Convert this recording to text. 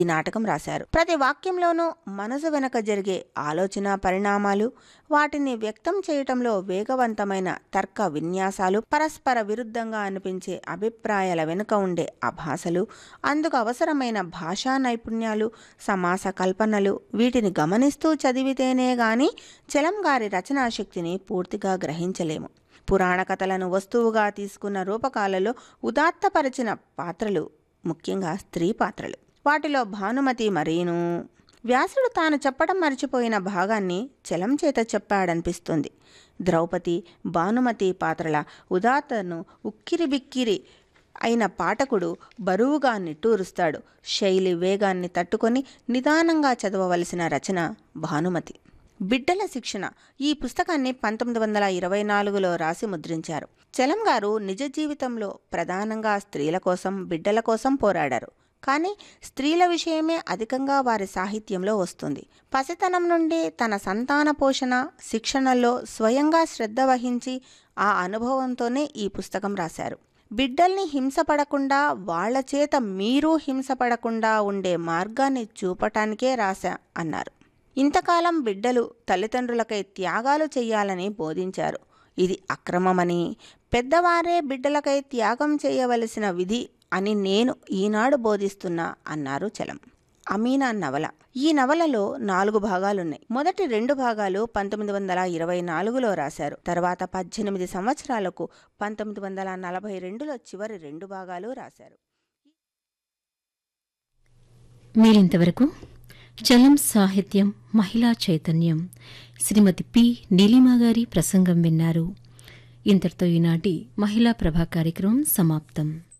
ఈ నాటకం రాశారు ప్రతి వాక్యంలోనూ మనసు వెనక జరిగే ఆలోచన పరిణామాలు వాటిని వ్యక్తం చేయటంలో వేగవంతమైన తర్క విన్యాసాలు పరస్పర విరుద్ధంగా అనిపించే అభిప్రాయాల వెనుక ఉండే అభాసలు అందుకు అవసరమైన భాషా నైపుణ్యాలు సమాస కల్పనలు వీటిని గమనిస్తూ చదివితేనే గాని చలం గారి రచనాశక్తిని పూర్తిగా గ్రహించలేము పురాణ కథలను వస్తువుగా తీసుకున్న రూపకాలలో ఉదాత్తపరిచిన పాత్రలు ముఖ్యంగా స్త్రీ పాత్రలు వాటిలో భానుమతి మరీను వ్యాసుడు తాను చెప్పడం మర్చిపోయిన భాగాన్ని చలం చేత చెప్పాడనిపిస్తుంది ద్రౌపది భానుమతి పాత్రల ఉదాత్తను ఉక్కిరి బిక్కిరి అయిన పాఠకుడు బరువుగా నిట్టూరుస్తాడు శైలి వేగాన్ని తట్టుకొని నిదానంగా చదవవలసిన రచన భానుమతి బిడ్డల శిక్షణ ఈ పుస్తకాన్ని పంతొమ్మిది వందల ఇరవై నాలుగులో రాసి ముద్రించారు చలం గారు నిజ జీవితంలో ప్రధానంగా స్త్రీల కోసం బిడ్డల కోసం పోరాడారు కానీ స్త్రీల విషయమే అధికంగా వారి సాహిత్యంలో వస్తుంది పసితనం నుండి తన సంతాన పోషణ శిక్షణలో స్వయంగా శ్రద్ధ వహించి ఆ అనుభవంతోనే ఈ పుస్తకం రాశారు బిడ్డల్ని హింసపడకుండా వాళ్ల చేత మీరు హింసపడకుండా ఉండే మార్గాన్ని చూపటానికే రాశా అన్నారు ఇంతకాలం బిడ్డలు తల్లిదండ్రులకై త్యాగాలు చెయ్యాలని బోధించారు ఇది అక్రమమని పెద్దవారే బిడ్డలకై త్యాగం చేయవలసిన విధి అని నేను ఈనాడు బోధిస్తున్నా అన్నారు చలం అమీనా నవల ఈ నవలలో నాలుగు భాగాలున్నాయి మొదటి రెండు భాగాలు పంతొమ్మిది వందల ఇరవై నాలుగులో రాశారు తర్వాత పద్దెనిమిది సంవత్సరాలకు పంతొమ్మిది వందల నలభై రెండులో చివరి రెండు భాగాలు రాశారు మీరింతవరకు చలం సాహిత్యం మహిళా చైతన్యం శ్రీమతి పి నీలిమా గారి ప్రసంగం విన్నారు ఇంతటితో ఈనాటి మహిళా ప్రభా కార్యక్రమం సమాప్తం